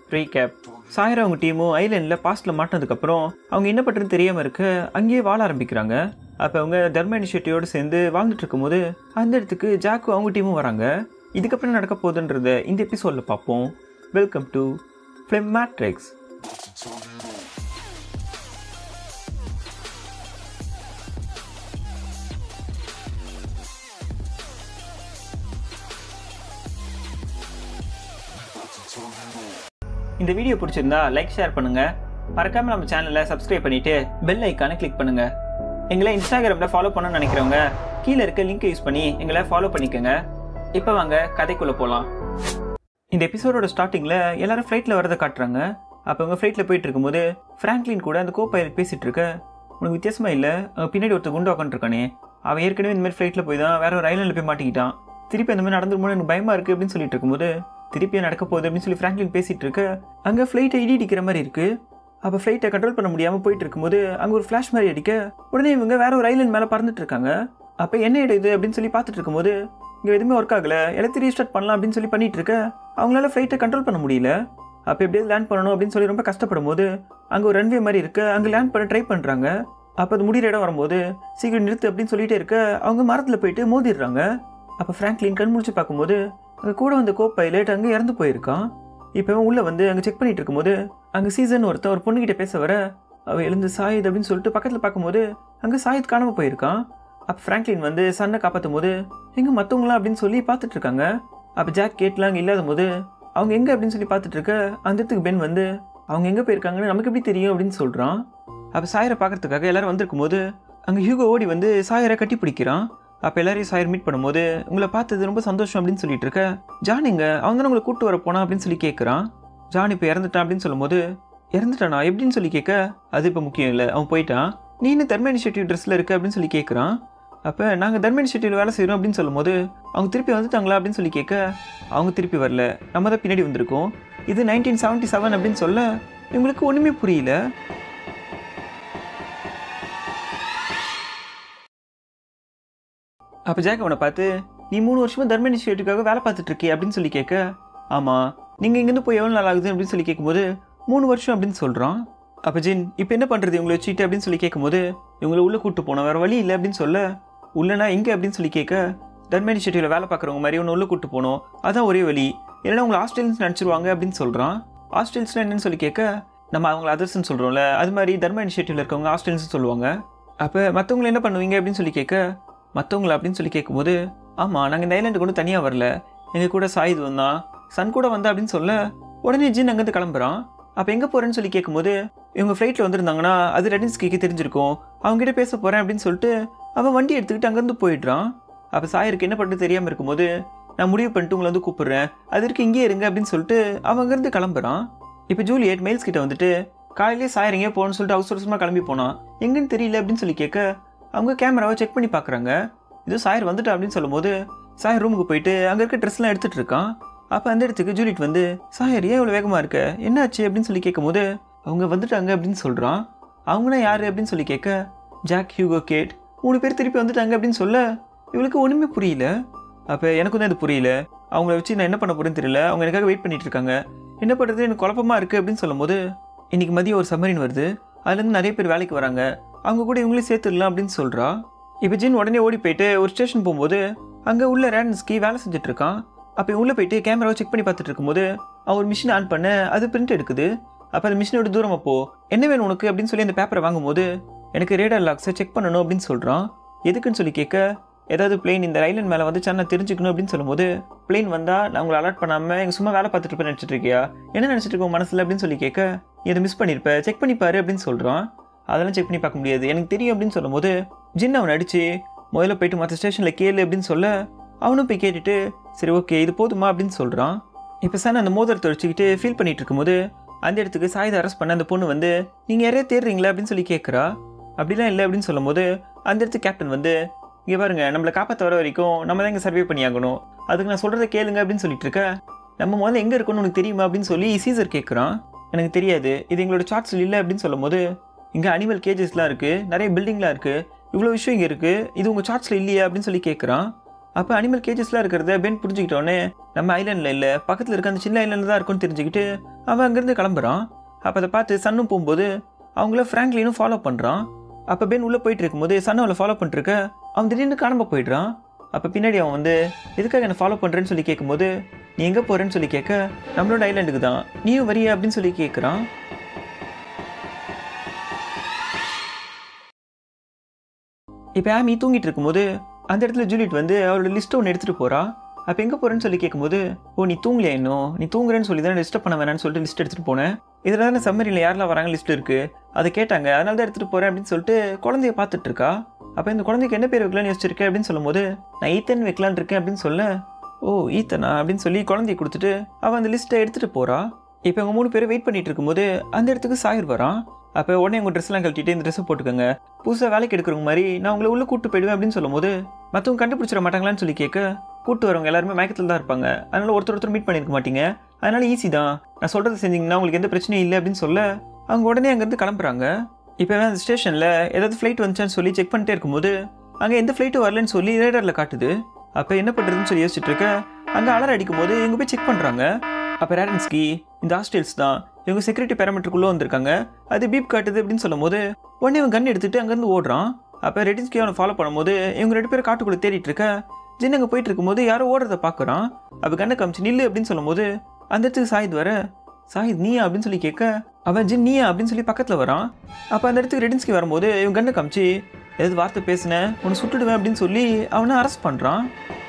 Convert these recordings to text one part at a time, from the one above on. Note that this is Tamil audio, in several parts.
ரீகேப் சாயரா அவங்க டீமும் ஐலேண்டில் பாஸ்ட்டில் மாட்டினதுக்கப்புறம் அவங்க என்ன பண்ணுறதுன்னு தெரியாமல் இருக்க அங்கேயே வாழ ஆரம்பிக்கிறாங்க அப்போ அவங்க தர்ம இனிஷியேட்டிவோடு சேர்ந்து வாழ்ந்துட்டு இருக்கும்போது அந்த இடத்துக்கு ஜாக்கும் அவங்க டீமும் வராங்க இதுக்கப்புறம் என்ன நடக்க போகுதுன்றத இந்த எபிசோடில் பார்ப்போம் வெல்கம் டு ஃபிலிம் மேட்ரிக்ஸ் இந்த வீடியோ பிடிச்சிருந்தா லைக் ஷேர் பண்ணுங்க மறக்காம நம்ம சேனலை சப்ஸ்கிரைப் பண்ணிட்டு பெல் ஐக்கானை கிளிக் பண்ணுங்க எங்களை இன்ஸ்டாகிராமில் ஃபாலோ பண்ணணும்னு நினைக்கிறவங்க கீழே இருக்க லிங்க் யூஸ் பண்ணி எங்களை ஃபாலோ பண்ணிக்கோங்க இப்போ வாங்க கதைக்குள்ளே போகலாம் இந்த எபிசோடோட ஸ்டார்டிங்கில் எல்லாரும் ஃப்ளைட்டில் வரதை காட்டுறாங்க அப்போ அவங்க ஃப்ளைட்டில் போயிட்டு இருக்கும்போது ஃப்ராங்க்லின் கூட அந்த கோ பைலட் பேசிட்டு இருக்க உனக்கு வித்தியாசமா இல்லை அங்கே பின்னாடி ஒருத்தர் குண்டு உட்காந்துருக்கானே அவன் ஏற்கனவே இந்த மாதிரி ஃப்ளைட்டில் போய் தான் வேற ஒரு ஐலாண்டில் போய் மாட்டிக்கிட்டான் திருப்பி அந்த மாதிரி நடந்துருமோ எனக்கு பயமா இருக்கு அப்படின்னு சொல்லிட்டு இருக்கும்போது திருப்பி நடக்க போகுது அப்படின்னு சொல்லி ஃப்ராங்க்லின் பேசிட்டு இருக்க அங்கே ஃப்ளைட்டை இடி இடிக்கிற மாதிரி இருக்கு அப்போ ஃப்ளைட்டை கண்ட்ரோல் பண்ண முடியாமல் போயிட்டு இருக்கும்போது அங்கே ஒரு ஃப்ளாஷ் மாதிரி அடிக்க உடனே இவங்க வேற ஒரு ஐலண்ட் மேலே பறந்துட்டு இருக்காங்க அப்போ என்ன இடம் இது அப்படின்னு சொல்லி பார்த்துட்டு இருக்கும்போது இங்கே எதுவுமே ஒர்க் ஆகல எல்லாத்தையும் ரீஸ்டார்ட் பண்ணலாம் அப்படின்னு சொல்லி பண்ணிட்டு இருக்க அவங்களால ஃப்ளைட்டை கண்ட்ரோல் பண்ண முடியல அப்போ எப்படியாவது லேண்ட் பண்ணணும் அப்படின்னு சொல்லி ரொம்ப கஷ்டப்படும் போது அங்கே ஒரு ரன்வே மாதிரி இருக்கு அங்கே லேண்ட் பண்ண ட்ரை பண்ணுறாங்க அப்போ அது முடிகிற இடம் வரும்போது சீக்கிரம் நிறுத்து அப்படின்னு சொல்லிட்டே இருக்க அவங்க மரத்தில் போயிட்டு மோதிடுறாங்க அப்போ ஃப்ராங்க்லின் கண் முழிச்சு பார்க்கும்போது அங்கே கூட வந்த கோ பைலட் அங்கே இறந்து போயிருக்கான் இப்போ இவன் உள்ளே வந்து அங்கே செக் பண்ணிட்டு இருக்கும்போது அங்கே சீசன் ஒருத்தன் ஒரு பொண்ணுகிட்ட பேச வர அவள் எழுந்து சாயித் அப்படின்னு சொல்லிட்டு பக்கத்தில் பார்க்கும்போது அங்கே சாயித் காணாமல் போயிருக்கான் அப்போ ஃப்ராங்க்லின் வந்து சன்னை காப்பாற்றும் போது எங்கே மற்றவங்களாம் அப்படின்னு சொல்லி பார்த்துட்டு இருக்காங்க அப்போ ஜாக் கேட்லாம் அங்கே இல்லாத போது அவங்க எங்கே அப்படின்னு சொல்லி பார்த்துட்டு இருக்க அந்த இடத்துக்கு பென் வந்து அவங்க எங்கே போயிருக்காங்கன்னு நமக்கு எப்படி தெரியும் அப்படின்னு சொல்கிறான் அப்போ சாயரை பார்க்கறதுக்காக எல்லாரும் வந்திருக்கும் போது அங்கே ஹியூகோ ஓடி வந்து சாயரை கட்டி பிடிக்கிறான் அப்போ எல்லாரையும் சாயர் மீட் பண்ணும்போது உங்களை பார்த்தது ரொம்ப சந்தோஷம் அப்படின்னு சொல்லிட்டு இருக்க ஜான் எங்க அவன் தானே உங்களை கூட்டு வர போனா அப்படின்னு சொல்லி கேட்குறான் ஜான் இப்போ இறந்துட்டான் அப்படின்னு சொல்லும்போது இறந்துட்டானா எப்படின்னு சொல்லி கேட்க அது இப்போ முக்கியம் இல்லை அவன் போயிட்டான் நீ இன்னும் தர்ம இனிஷியேட்டிவ் ட்ரெஸ்ஸில் இருக்க அப்படின்னு சொல்லி கேட்குறான் அப்போ நாங்கள் தர்ம இனிஷியேட்டிவ் வேலை செய்கிறோம் அப்படின்னு சொல்லும்போது அவங்க திருப்பி வந்துட்டாங்களா அப்படின்னு சொல்லி கேட்க அவங்க திருப்பி வரல நம்ம தான் பின்னாடி வந்திருக்கோம் இது நைன்டீன் செவன்ட்டி செவன் அப்படின்னு சொல்ல இவங்களுக்கு ஒன்றுமே புரியல அப்போ ஜாக் அவனை பார்த்து நீ மூணு வருஷமா தர்ம இனிஷியேட்டிவ்காக வேலை பார்த்துட்டு இருக்கே அப்படின்னு சொல்லி கேட்க ஆமாம் நீங்கள் இங்கேருந்து போய் எவ்வளோ நாள் ஆகுது அப்படின்னு சொல்லி கேட்கும்போது மூணு வருஷம் அப்படின்னு சொல்கிறான் அப்போ ஜின் இப்போ என்ன பண்ணுறது இவங்களை வச்சுட்டு அப்படின்னு சொல்லி கேட்கும்போது இவங்களை உள்ளே கூட்டு போனோம் வேறு வழி இல்லை அப்படின்னு சொல்ல உள்ளனா எங்கே அப்படின்னு சொல்லி கேட்க தர்ம இனிஷியேட்டிவில் வேலை பார்க்குறவங்க மாதிரி ஒன்று உள்ளே கூட்டு போனோம் அதான் ஒரே வழி இல்லைன்னா உங்களை ஹாஸ்டல்ஸ் நினச்சிருவாங்க அப்படின்னு சொல்கிறான் ஹாஸ்டல்ஸ்னால் என்னன்னு சொல்லி கேட்க நம்ம அவங்கள அதர்ஸ்ன்னு சொல்கிறோம்ல அது மாதிரி தர்ம இனிஷியேட்டிவில் இருக்கவங்க ஹாஸ்டல்ஸ் சொல்லுவாங்க அப்போ மற்றவங்களை என்ன பண்ணுவீங்க அப்படின்னு சொல்லி கேட்க மற்றவங்கள அப்படின்னு சொல்லி கேட்கும்போது ஆமாம் நாங்கள் இந்த ஐலாண்டு கூட தனியாக வரல எங்கள் கூட சாயுது வந்தான் சன் கூட வந்தா அப்படின்னு சொல்ல உடனே ஜின் அங்கேருந்து கிளம்புறான் அப்போ எங்கே போகிறேன்னு சொல்லி கேட்கும்போது இவங்க ஃப்ளைட்டில் வந்திருந்தாங்கன்னா அது ரெடின்ஸ்கிக்கு தெரிஞ்சிருக்கும் அவங்ககிட்ட பேச போகிறேன் அப்படின்னு சொல்லிட்டு அவன் வண்டி எடுத்துக்கிட்டு அங்கேருந்து போயிடுறான் அப்போ சாயருக்கு என்ன பண்ணுறது தெரியாமல் இருக்கும்போது நான் முடிவு பண்ணிட்டு உங்களை வந்து கூப்பிடுறேன் அது இருக்கு இங்கே இருங்க அப்படின்னு சொல்லிட்டு அவன் அங்கேருந்து கிளம்புறான் இப்போ ஜூலியட் மெயில்ஸ் கிட்ட வந்துட்டு காலையிலே சாயர் எங்கேயோ போகணும்னு சொல்லிட்டு அவசர அவசரமாக கிளம்பி போனான் எங்கன்னு தெரியல அப்படின்னு சொல்லி கேட்க அவங்க கேமராவை செக் பண்ணி பார்க்குறாங்க இது சாயர் வந்துட்டா அப்படின்னு சொல்லும்போது சாயர் ரூமுக்கு போயிட்டு அங்கே இருக்க ட்ரெஸ்லாம் எடுத்துட்டு இருக்கான் அப்போ அந்த இடத்துக்கு ஜூலிட் வந்து சாயர் ஏன் இவ்வளோ வேகமாக இருக்க என்னாச்சு அப்படின்னு சொல்லி கேட்கும்போது அவங்க வந்துட்டாங்க அப்படின்னு சொல்கிறான் அவங்களாம் யார் அப்படின்னு சொல்லி கேட்க ஜாக் ஹியூகோ கேட் மூணு பேர் திருப்பி வந்துட்டாங்க அப்படின்னு சொல்ல இவளுக்கு ஒன்றுமே புரியல அப்போ எனக்கும் தான் இது புரியல அவங்கள வச்சு நான் என்ன பண்ண போறேன்னு தெரியல அவங்க எனக்காக வெயிட் பண்ணிட்டு இருக்காங்க என்ன பண்ணுறது எனக்கு குழப்பமா இருக்குது அப்படின்னு சொல்லும்போது இன்னைக்கு மதியம் ஒரு சம்மரின் வருது அதுலேருந்து நிறைய பேர் வேலைக்கு வராங்க அவங்க கூட இவங்களையும் சேர்த்துடலாம் அப்படின்னு சொல்கிறா இப்போ ஜின் உடனே ஓடி போயிட்டு ஒரு ஸ்டேஷன் போகும்போது அங்கே உள்ள ரேண்டன்ஸ்கி வேலை செஞ்சுட்டு இருக்கான் அப்போ உள்ளே போயிட்டு கேமராவை செக் பண்ணி பார்த்துட்டு இருக்கும்போது அவன் ஒரு மிஷின் ஆன் பண்ண அது பிரிண்ட் எடுக்குது அப்போ அந்த மிஷினோட தூரம் அப்போ என்ன வேணும் உனக்கு அப்படின்னு சொல்லி அந்த பேப்பரை வாங்கும்போது எனக்கு ரேடார் லாக்ஸை செக் பண்ணணும் அப்படின்னு சொல்கிறான் எதுக்குன்னு சொல்லி கேட்க ஏதாவது பிளேன் இந்த ஐலண்ட் மேலே வந்துச்சா நான் தெரிஞ்சுக்கணும் அப்படின்னு சொல்லும்போது பிளேன் வந்தால் நான் உங்களை அலர்ட் பண்ணாமல் எங்கள் சும்மா வேலை பார்த்துட்டு இருப்பேன் நினச்சிட்டு இருக்கியா என்ன நினச்சிட்டு இருக்கோம் மனசில் அப்படின்னு சொல்லி கேட்க இதை மிஸ் பண்ணியிருப்பேன் செக் பண்ணி பாரு அப்படின்னு சொல்கிறான் அதெல்லாம் செக் பண்ணி பார்க்க முடியாது எனக்கு தெரியும் அப்படின்னு சொல்லும்போது ஜின் அவனை அடிச்சு முதல்ல போயிட்டு மற்ற ஸ்டேஷனில் கேளு அப்படின்னு சொல்ல அவனும் போய் கேட்டுட்டு சரி ஓகே இது போதுமா அப்படின்னு சொல்கிறான் இப்போ சார் அந்த மோதிரத்தை வச்சுக்கிட்டு ஃபீல் பண்ணிட்டு இருக்கும்போது அந்த இடத்துக்கு சாயுத அரெஸ்ட் பண்ண அந்த பொண்ணு வந்து நீங்கள் யாரையா தேடுறீங்களா அப்படின்னு சொல்லி கேட்குறா அப்படிலாம் இல்லை அப்படின்னு சொல்லும்போது அந்த இடத்துக்கு கேப்டன் வந்து இங்கே பாருங்க நம்மளை காப்பாற்ற வர வரைக்கும் நம்ம தான் இங்கே சர்வே பண்ணியாகணும் அதுக்கு நான் சொல்கிறத கேளுங்க அப்படின்னு சொல்லிட்டு இருக்க நம்ம முதல்ல எங்கே இருக்கணும்னு உனக்கு தெரியுமா அப்படின்னு சொல்லி சீசர் கேட்குறான் எனக்கு தெரியாது இது எங்களோட சார்ட்ஸில் இல்லை அப்படின்னு சொல்லும்போது இங்கே அனிமல் கேஜஸ்லாம் இருக்குது நிறைய பில்டிங்லாம் இருக்குது இவ்வளோ விஷயம் இங்கே இருக்குது இது உங்கள் சார்ட்ஸில் இல்லையா அப்படின்னு சொல்லி கேட்குறான் அப்போ அனிமல் கேஜஸ்லாம் இருக்கிறத பென் புரிஞ்சுக்கிட்டோன்னே நம்ம ஐலாண்டில் இல்லை பக்கத்தில் இருக்க அந்த சின்ன ஐலாண்டில் தான் இருக்கும்னு தெரிஞ்சுக்கிட்டு அவன் அங்கேருந்து கிளம்புறான் அப்போ அதை பார்த்து சன்னும் போகும்போது அவங்கள ஃப்ராங்க்லினும் ஃபாலோ பண்ணுறான் அப்போ பென் உள்ளே போயிட்டு இருக்கும்போது சன் அவளை ஃபாலோ பண்ணிருக்க அவன் திடீர்னு காணாம போயிடுறான் அப்போ பின்னாடி அவன் வந்து எதுக்காக என்னை ஃபாலோ பண்ணுறேன்னு சொல்லி கேட்கும்போது நீ எங்கே போகிறேன்னு சொல்லி கேட்க நம்மளோட ஐலாண்டுக்கு தான் நீயும் வரியா அப்படின்னு சொல்லி கேட்குறான் இப்போ ஆமி தூங்கிட்டு இருக்கும்போது அந்த இடத்துல ஜூலியட் வந்து அவளோட லிஸ்ட்டை ஒன்று எடுத்துகிட்டு போகிறா அப்போ எங்கே போகிறேன்னு சொல்லி கேட்கும்போது ஓ நீ தூங்கலையா இன்னும் நீ தூங்குறேன்னு சொல்லி தான் டிஸ்டர்ப் பண்ண வேணாம்னு சொல்லிட்டு லிஸ்ட் எடுத்துகிட்டு போனேன் இதில் தானே சம்மரியில் யாரெல்லாம் வராங்க லிஸ்ட் இருக்குது அதை கேட்டாங்க அதனால தான் எடுத்துகிட்டு போகிறேன் அப்படின்னு சொல்லிட்டு குழந்தைய பார்த்துட்டு இருக்கா அப்போ இந்த குழந்தைக்கு என்ன பேர் வைக்கலாம்னு யோசிச்சிருக்கேன் அப்படின்னு சொல்லும்போது நான் ஈத்தன் வைக்கலான்னு இருக்கேன் அப்படின்னு சொல்ல ஓ ஈத்தனா அப்படின்னு சொல்லி குழந்தைய கொடுத்துட்டு அவள் அந்த லிஸ்ட்டை எடுத்துகிட்டு போகிறா இப்போ இவங்க மூணு பேர் வெயிட் பண்ணிட்டு இருக்கும்போது அந்த இடத்துக்கு சாயிர் வரான் அப்போ உடனே உங்கள் ட்ரெஸ்லாம் கழட்டிட்டு இந்த ட்ரெஸ்ஸை போட்டுக்கோங்க புதுசாக வேலைக்கு எடுக்கிறவங்க மாதிரி நான் உங்களை உள்ளே கூட்டு போயிடுவேன் அப்படின்னு சொல்லும்போது மற்றவங்க கண்டுபிடிச்சிட மாட்டாங்களான்னு சொல்லி கேட்க கூட்டு வரவங்க எல்லாருமே மயக்கத்தில் தான் இருப்பாங்க அதனால ஒருத்தர் ஒருத்தர் மீட் பண்ணியிருக்க மாட்டீங்க அதனால ஈஸி தான் நான் சொல்கிறத செஞ்சீங்கன்னா உங்களுக்கு எந்த பிரச்சனையும் இல்லை அப்படின்னு சொல்ல அவங்க உடனே அங்கேருந்து கிளம்புறாங்க இப்போ அந்த ஸ்டேஷனில் ஏதாவது ஃப்ளைட் வந்துச்சான்னு சொல்லி செக் பண்ணிட்டே இருக்கும்போது அங்கே எந்த ஃப்ளைட்டும் வரலன்னு சொல்லி ரேடரில் காட்டுது அப்போ என்ன பண்ணுறதுன்னு சொல்லி யோசிச்சுட்டு இருக்க அங்கே அலர் அடிக்கும் போது இவங்க போய் செக் பண்ணுறாங்க அப்போ ரேடன்ஸ்கி இந்த ஹாஸ்டல்ஸ் தான் இவங்க செக்யூரிட்டி பேராமீட்டருக்குள்ளே வந்திருக்காங்க அது பீப் காட்டுது அப்படின்னு சொல்லும் போது உடனே இவன் கன் எடுத்துட்டு அங்கேருந்து ஓடுறான் அப்போ ரெடின்ஸ்கி அவனை ஃபாலோ பண்ணும்போது இவங்க ரெண்டு பேரும் காட்டுக்குள்ளே தேடிட்டு இருக்க ஜின் அங்கே போயிட்டு இருக்கும்போது யாரோ ஓடுறத பார்க்குறான் அப்போ கண்ணை காமிச்சு நில்லு அப்படின்னு சொல்லும்போது அந்த இடத்துக்கு சாயித் வர சாயித் நீயா அப்படின்னு சொல்லி கேட்க அவன் ஜின் நீயா அப்படின்னு சொல்லி பக்கத்தில் வரான் அப்போ அந்த இடத்துக்கு ரெடின்ஸ்கி வரும்போது இவன் கண்ணை காமிச்சு ஏதாவது வார்த்தை பேசினேன் உன்னை சுட்டுடுவேன் அப்படின்னு சொல்லி அவனை அரெஸ்ட் பண்ணுறான்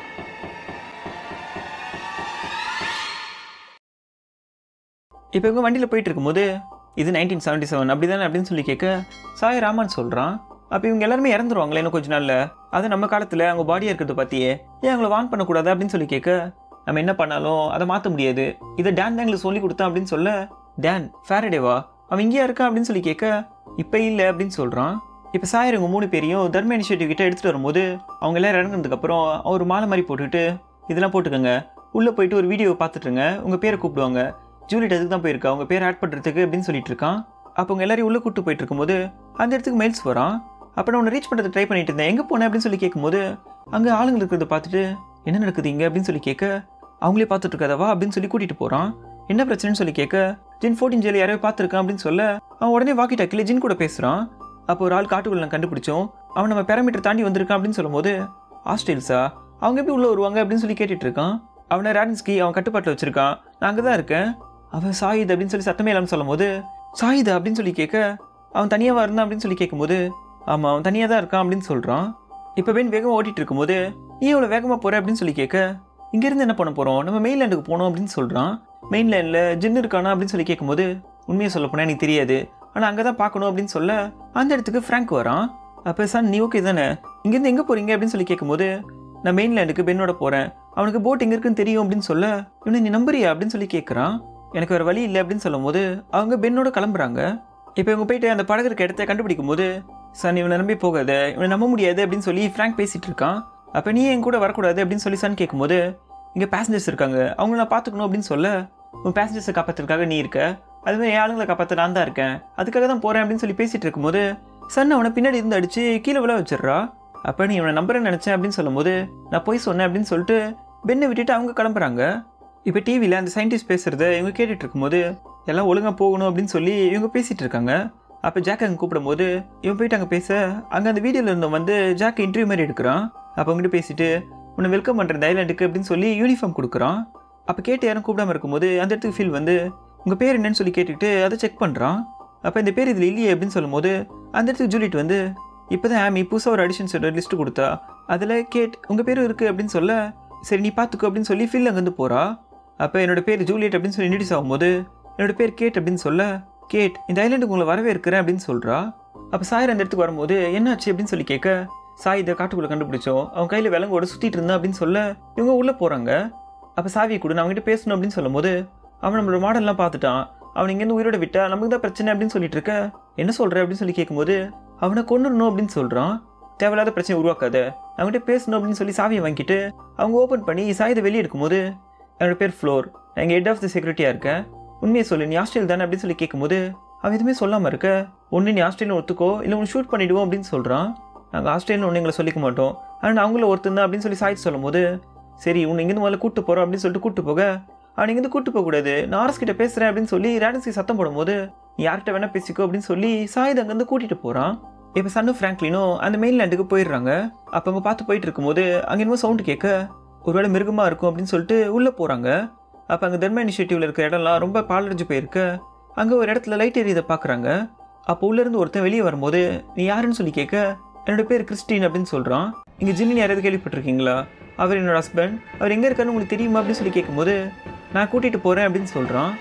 இப்போ இவங்க வண்டியில் போயிட்டு இருக்கும்போது இது நைன்டீன் செவன்டி செவன் அப்படி தானே அப்படின்னு சொல்லி கேட்க சாய் ராமான் சொல்கிறான் அப்போ இவங்க எல்லாருமே இறந்துருவாங்களே இன்னும் கொஞ்ச நாளில் அது நம்ம காலத்தில் அவங்க பாடியாக இருக்கிறத பார்த்தியே ஏன் அவங்கள வான் பண்ணக்கூடாது அப்படின்னு சொல்லி கேட்க நம்ம என்ன பண்ணாலும் அதை மாற்ற முடியாது இதை டேன் தான் எங்களுக்கு சொல்லி கொடுத்தான் அப்படின்னு சொல்ல டேன் ஃபேரடேவா அவன் இங்கேயா இருக்கான் அப்படின்னு சொல்லி கேட்க இப்போ இல்லை அப்படின்னு சொல்கிறான் இப்போ சாயர் இவங்க மூணு பேரையும் தர்ம இனிஷியேட்டிவ் கிட்ட எடுத்துகிட்டு வரும்போது அவங்க எல்லாரும் இறங்குனதுக்கப்புறம் ஒரு மாலை மாதிரி போட்டுக்கிட்டு இதெல்லாம் போட்டுக்கோங்க உள்ளே போயிட்டு ஒரு வீடியோ பார்த்துட்டுருங்க உங்கள் பேரை கூப்பிடுவாங்க ஜூலியட் அதுக்கு தான் போயிருக்கா அவங்க பேர் ஆட் பண்ணுறதுக்கு அப்படின்னு சொல்லிட்டு இருக்கான் அப்போ அவங்க எல்லாரையும் உள்ளே கூட்டு போயிட்டு இருக்கும்போது அந்த இடத்துக்கு மெயில்ஸ் வரான் அப்போ நான் உன்னை ரீச் பண்ணுறது ட்ரை பண்ணிட்டு இருந்தேன் எங்கே போனேன் அப்படின்னு சொல்லி கேட்கும்போது அங்கே ஆளுங்க இருக்கிறத பார்த்துட்டு என்ன நடக்குது இங்கே அப்படின்னு சொல்லி கேட்க அவங்களே பார்த்துட்டு இருக்காதவா அப்படின்னு சொல்லி கூட்டிகிட்டு போகிறான் என்ன பிரச்சனைன்னு சொல்லி கேட்க ஜின் ஃபோர்டீன் ஜெயில் யாரையோ பார்த்துருக்கான் அப்படின்னு சொல்ல அவன் உடனே வாக்கி டாக்கில் ஜின் கூட பேசுகிறான் அப்போ ஒரு ஆள் காட்டுக்குள்ள நான் கண்டுபிடிச்சோம் அவன் நம்ம பேராமீட்டர் தாண்டி வந்திருக்கான் அப்படின்னு சொல்லும்போது ஆஸ்ட்ரேல்ஸா அவங்க எப்படி உள்ளே வருவாங்க அப்படின்னு சொல்லி கேட்டுட்டு இருக்கான் அவனை ராடின்ஸ்கி அவன் கட்டுப்பாட்டில் வச்சிருக்கான் நான் அங்கே தான் இருக்கேன் அவன் சாயித் அப்படின்னு சொல்லி சத்தமே இல்லாமல் சொல்லும்போது சாயிதா அப்படின்னு சொல்லி கேட்க அவன் தனியாக இருந்தான் அப்படின்னு சொல்லி கேட்கும்போது ஆமாம் அவன் தனியாக தான் இருக்கான் அப்படின்னு சொல்கிறான் இப்போ பெண் வேகமாக ஓட்டிட்டு இருக்கும்போது நீ எவ்வளோ வேகமாக போகிற அப்படின்னு சொல்லி கேட்க இங்கேருந்து என்ன பண்ண போகிறோம் நம்ம மெயின்லேண்டுக்கு போகணும் அப்படின்னு சொல்கிறான் மெயின்லேண்டில் ஜின் இருக்கானா அப்படின்னு சொல்லி கேட்கும்போது உண்மையை சொல்ல போனால் எனக்கு தெரியாது ஆனால் அங்கே தான் பார்க்கணும் அப்படின்னு சொல்ல அந்த இடத்துக்கு ஃப்ராங்க் வரான் அப்போ சார் நீ ஓகே தானே இங்கேருந்து எங்கே போகிறீங்க அப்படின்னு சொல்லி கேட்கும்போது நான் மெயின்லேண்டுக்கு பெண்ணோட போகிறேன் அவனுக்கு போட் எங்கே இருக்குன்னு தெரியும் அப்படின்னு சொல்ல இவனை நீ நம்புறியா அப்படின்னு சொல்லி கேட்குறான் எனக்கு வேறு வழி இல்லை அப்படின்னு சொல்லும் போது அவங்க பெண்ணோட கிளம்புறாங்க இப்போ இவங்க போயிட்டு அந்த படகு இருக்க இடத்த கண்டுபிடிக்கும் போது சன் இவனை நம்பி போகாத இவனை நம்ப முடியாது அப்படின்னு சொல்லி ஃப்ராங்க் பேசிட்டு இருக்கான் அப்போ நீ என் கூட வரக்கூடாது அப்படின்னு சொல்லி சன் கேட்கும்போது இங்கே பேசஞ்சர்ஸ் இருக்காங்க அவங்கள நான் பார்த்துக்கணும் அப்படின்னு சொல்ல உன் பேசஞ்சர்ஸை காப்பாற்றுறதுக்காக நீ இருக்க அதுவே என் ஆளுங்களை காப்பாற்ற நான் தான் இருக்கேன் அதுக்காக தான் போகிறேன் அப்படின்னு சொல்லி பேசிட்டு இருக்கும்போது சன் அவனை பின்னாடி இருந்து அடிச்சு கீழே விழ வச்சிடுறா அப்போ நீ இவனை நம்புறேன்னு நினச்சேன் அப்படின்னு சொல்லும்போது நான் போய் சொன்னேன் அப்படின்னு சொல்லிட்டு பெண்ணை விட்டுட்டு அவங்க கிளம்புறாங்க இப்போ டிவியில் அந்த சயின்டிஸ்ட் பேசுகிறத இவங்க கேட்டுட்டு இருக்கும்போது எல்லாம் ஒழுங்காக போகணும் அப்படின்னு சொல்லி இவங்க பேசிகிட்டு இருக்காங்க அப்போ ஜாக் அங்கே கூப்பிடும்போது இவன் போயிட்டு அங்கே பேச அங்கே அந்த வீடியோவில் இருந்தவன் வந்து ஜாக் இன்டர்வியூ மாதிரி எடுக்கிறான் அப்போ அவங்ககிட்ட பேசிட்டு உன்னை வெல்கம் பண்ணுறேன் ஐலாண்டுக்கு அப்படின்னு சொல்லி யூனிஃபார்ம் கொடுக்குறான் அப்போ கேட்டு யாரும் கூப்பிடாம இருக்கும்போது அந்த இடத்துக்கு ஃபீல் வந்து உங்கள் பேர் என்னன்னு சொல்லி கேட்டுக்கிட்டு அதை செக் பண்ணுறான் அப்போ இந்த பேர் இதில் இல்லையே அப்படின்னு சொல்லும்போது அந்த இடத்துக்கு ஜூலிட் வந்து இப்போ தான் ஆமி புதுசாக ஒரு அடிஷன்ஸ் லிஸ்ட்டு கொடுத்தா அதில் கேட் உங்கள் பேரும் இருக்குது அப்படின்னு சொல்ல சரி நீ பார்த்துக்கோ அப்படின்னு சொல்லி ஃபில் அங்கேருந்து போகிறா அப்போ என்னோட பேர் ஜூலியட் அப்படின்னு சொல்லி இன்ட்ரடியூஸ் ஆகும்போது என்னோட பேர் கேட் அப்படின்னு சொல்ல கேட் இந்த ஐலாண்டுக்கு உங்களை வரவே இருக்கிறேன் அப்படின்னு சொல்கிறா அப்போ சாயர் அந்த இடத்துக்கு வரும்போது என்னாச்சு அப்படின்னு சொல்லி கேட்க சாய் இதை காட்டுக்குள்ளே கண்டுபிடிச்சோம் அவன் கையில் விலங்கோட சுற்றிட்டு இருந்தான் அப்படின்னு சொல்ல இவங்க உள்ளே போகிறாங்க அப்போ சாவியை கொடு நான் அவங்ககிட்ட பேசணும் அப்படின்னு சொல்லும்போது அவன் நம்மளோட மாடல்லாம் பார்த்துட்டான் அவன் இங்கேருந்து உயிரோட விட்டா நமக்கு தான் பிரச்சனை அப்படின்னு சொல்லிட்டு இருக்க என்ன சொல்கிற அப்படின்னு சொல்லி கேட்கும்போது அவனை கொண்டுடணும் அப்படின்னு சொல்கிறான் தேவையில்லாத பிரச்சனை உருவாக்காத அவங்ககிட்ட பேசணும் அப்படின்னு சொல்லி சாவியை வாங்கிட்டு அவங்க ஓப்பன் பண்ணி சாயத்தை வெளியே எடுக்கும்போது என்னோட பேர் ஃப்ளோர் நான் இங்கே ஹெட் ஆஃப் தி செக்யூரிட்டியாக இருக்கேன் உண்மையை சொல்லு நீ ஆஸ்திரேல் தானே அப்படின்னு சொல்லி கேட்கும்போது அவன் எதுவுமே சொல்லாமல் இருக்க ஒன்று நீ ஆஸ்திரேலியன் ஒத்துக்கோ இல்லை ஒன்று ஷூட் பண்ணிடுவோம் அப்படின்னு சொல்கிறான் நாங்கள் ஆஸ்திரேலியன் ஒன்று எங்களை சொல்லிக்க மாட்டோம் ஆனால் அவங்கள ஒருத்தன் தான் அப்படின்னு சொல்லி சாய்த்து சொல்லும் போது சரி உன்னை இங்கேருந்து முதல்ல கூட்டு போகிறோம் அப்படின்னு சொல்லிட்டு கூட்டு போக அவன் இங்கேருந்து கூட்டு போகக்கூடாது நான் ஆர்எஸ் கிட்ட பேசுகிறேன் அப்படின்னு சொல்லி ரேடன்சி சத்தம் போடும்போது நீ யார்கிட்ட வேணா பேசிக்கோ அப்படின்னு சொல்லி சாயுத் அங்கேருந்து கூட்டிகிட்டு போகிறான் இப்போ சன்னு ஃப்ராங்க்லினும் அந்த மெயின்லேண்டுக்கு போயிடுறாங்க அப்போ அங்கே பார்த்து போயிட்டு இருக்கும்போது அங்கே என்னமோ சவுண்டு கேட்க ஒருவேளை மிருகமாக இருக்கும் அப்படின்னு சொல்லிட்டு உள்ளே போகிறாங்க அப்போ அங்கே தர்ம இனிஷியேட்டிவில் இருக்கிற இடம்லாம் ரொம்ப பாலடைஞ்சு போயிருக்கு அங்கே ஒரு இடத்துல லைட் எரியதை பார்க்குறாங்க அப்போ உள்ளேருந்து ஒருத்தன் வெளியே வரும்போது நீ யாருன்னு சொல்லி கேட்க என்னோட பேர் கிறிஸ்டின் அப்படின்னு சொல்கிறான் இங்கே ஜின்னு யாராவது கேள்விப்பட்டிருக்கீங்களா அவர் என்னோட ஹஸ்பண்ட் அவர் எங்கே இருக்காருன்னு உங்களுக்கு தெரியுமா அப்படின்னு சொல்லி கேட்கும்போது நான் கூட்டிகிட்டு போகிறேன் அப்படின்னு சொல்கிறான்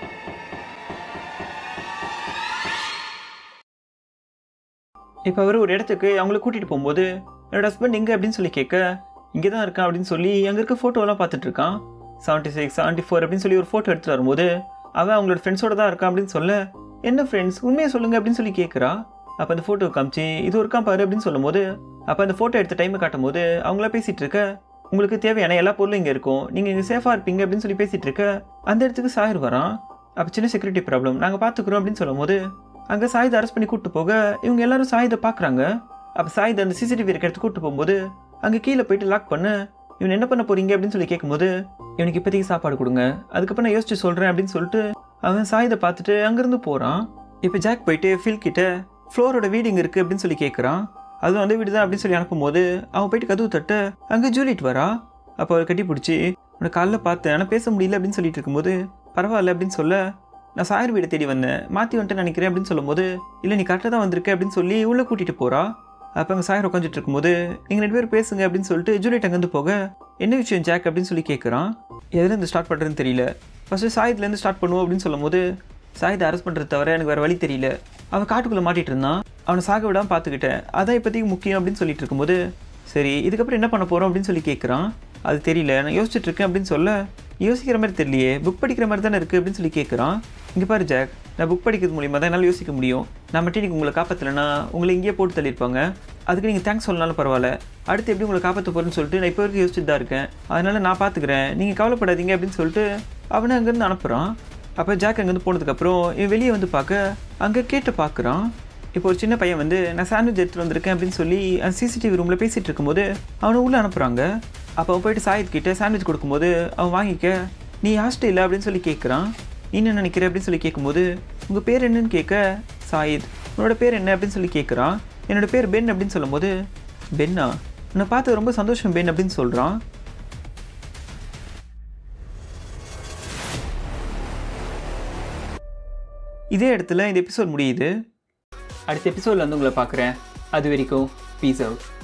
இப்போ அவர் ஒரு இடத்துக்கு அவங்கள கூட்டிகிட்டு போகும்போது என்னோட ஹஸ்பண்ட் எங்கே அப்படின்னு சொல்லி கேட்க இங்கே தான் இருக்கான் அப்படின்னு சொல்லி அங்கே இருக்க ஃபோட்டோலாம் பார்த்துட்டு இருக்கான் செவன்ட்டி சிக்ஸ் செவன்ட்டி ஃபோர் அப்படின்னு சொல்லி ஒரு ஃபோட்டோ எடுத்துகிட்டு வரும்போது அவன் அவங்களோட ஃப்ரெண்ட்ஸோட தான் இருக்கான் அப்படின்னு சொல்ல என்ன ஃப்ரெண்ட்ஸ் உண்மையை சொல்லுங்க அப்படின்னு சொல்லி கேட்குறா அப்போ அந்த ஃபோட்டோ காமிச்சு இது இருக்கான் பாரு அப்படின்னு சொல்லும்போது அப்போ அந்த ஃபோட்டோ எடுத்த டைமை காட்டும் போது அவங்களா பேசிகிட்டு இருக்க உங்களுக்கு தேவையான எல்லா பொருளும் இங்கே இருக்கும் நீங்கள் இங்கே சேஃபாக இருப்பீங்க அப்படின்னு சொல்லி பேசிகிட்டு இருக்க அந்த இடத்துக்கு சாயர் வரான் அப்போ சின்ன செக்யூரிட்டி ப்ராப்ளம் நாங்கள் பார்த்துக்குறோம் அப்படின்னு சொல்லும்போது அங்கே சாயுதை அரெஸ்ட் பண்ணி கூட்டு போக இவங்க எல்லாரும் சாயுதை பார்க்குறாங்க அப்போ சாயுதை அந்த சிசிடிவி இருக்க இடத்துக்கு கூட்டு போகும்போது அங்கே கீழே போயிட்டு லாக் பண்ண இவன் என்ன பண்ண போறீங்க அப்படின்னு சொல்லி கேட்கும்போது இவனுக்கு இப்போதைக்கு சாப்பாடு கொடுங்க அதுக்கப்புறம் நான் யோசிச்சு சொல்கிறேன் அப்படின்னு சொல்லிட்டு அவன் சாயுதை பார்த்துட்டு அங்கேருந்து போகிறான் இப்போ ஜாக் போயிட்டு ஃபில் கிட்ட ஃப்ளோரோட வீடு இங்கே இருக்குது அப்படின்னு சொல்லி கேட்குறான் அதுவும் அந்த வீடு தான் அப்படின்னு சொல்லி அனுப்பும்போது அவன் போயிட்டு கதவு தட்ட அங்கே ஜூலிட் வரா அப்போ அவர் கட்டி பிடிச்சி உன்னை காலைல பார்த்தேன் ஆனால் பேச முடியல அப்படின்னு சொல்லிட்டு இருக்கும்போது பரவாயில்ல அப்படின்னு சொல்ல நான் சாயர் வீடை தேடி வந்தேன் மாற்றி வந்துட்டு நினைக்கிறேன் அப்படின்னு சொல்லும்போது இல்லை நீ கரெக்டாக தான் வந்திருக்க அப்படின்னு சொல்லி உள்ளே கூட்டிகிட்டு போகிறா அப்போ அங்கே சாயர் உட்காந்துட்டு இருக்கும்போது நீங்கள் ரெண்டு பேரும் பேசுங்க அப்படின்னு சொல்லிட்டு ஜூலியட் அங்கேருந்து போக என்ன விஷயம் ஜாக் அப்படின்னு சொல்லி கேட்குறான் எதுலேருந்து ஸ்டார்ட் பண்ணுறதுன்னு தெரியல ஃபஸ்ட்டு சாயத்துலேருந்து ஸ்டார்ட் பண்ணுவோம் அப்படின்னு சொல்லும்போது சாயத்தை அரெஸ்ட் பண்ணுறது தவிர எனக்கு வேறு வழி தெரியல அவன் காட்டுக்குள்ளே மாட்டிகிட்டு இருந்தான் அவனை சாக விடாமல் பார்த்துக்கிட்டேன் அதான் இப்போதைக்கு முக்கியம் அப்படின்னு சொல்லிட்டு இருக்கும்போது சரி இதுக்கப்புறம் என்ன பண்ண போகிறோம் அப்படின்னு சொல்லி கேட்குறான் அது தெரியல நான் யோசிச்சுட்டு இருக்கேன் அப்படின்னு சொல்ல யோசிக்கிற மாதிரி தெரியலையே புக் படிக்கிற மாதிரி தானே இருக்குது அப்படின்னு சொல்லி கேட்குறான் இங்கே பாரு ஜாக் நான் புக் படிக்கிறது மூலியமாக தான் என்னால் யோசிக்க முடியும் நான் மட்டும் நீங்கள் உங்களை காப்பாற்றலைன்னா உங்களை இங்கேயே போட்டு தள்ளியிருப்பாங்க அதுக்கு நீங்கள் தேங்க்ஸ் சொல்லனாலும் பரவாயில்ல அடுத்து எப்படி உங்களை காப்பாற்ற போகிறேன்னு சொல்லிட்டு நான் இப்போ வரைக்கும் யோசிச்சுட்டு தான் இருக்கேன் அதனால் நான் பார்த்துக்கிறேன் நீங்கள் கவலைப்படாதீங்க அப்படின்னு சொல்லிட்டு அவனை அங்கேருந்து அனுப்புகிறான் அப்போ ஜாக் அங்கேருந்து போனதுக்கப்புறம் இவன் வெளியே வந்து பார்க்க அங்கே கேட்டு பார்க்குறான் இப்போ ஒரு சின்ன பையன் வந்து நான் சாண்ட்விச் எடுத்துகிட்டு வந்திருக்கேன் அப்படின்னு சொல்லி அந்த சிசிடிவி ரூமில் பேசிகிட்டு இருக்கும்போது அவனை உள்ளே அனுப்புகிறாங்க அப்போ அவன் போயிட்டு சாயத் கிட்ட சாண்ட்விச் கொடுக்கும்போது அவன் வாங்கிக்க நீ ஹாஸ்டல் அப்படின்னு சொல்லி கேட்குறான் நீ என்ன நினைக்கிற அப்படின்னு சொல்லி கேட்கும்போது உங்கள் பேர் என்னன்னு கேட்க சாயித் உன்னோட பேர் என்ன அப்படின்னு சொல்லி கேட்குறான் என்னோட பேர் பென் அப்படின்னு சொல்லும்போது பென்னா உன்னை பார்த்து ரொம்ப சந்தோஷம் பென் அப்படின்னு சொல்கிறான் இதே இடத்துல இந்த எபிசோட் முடியுது அடுத்த எபிசோடில் வந்து உங்களை பார்க்குறேன் அது வரைக்கும் பீஸ் அவுட்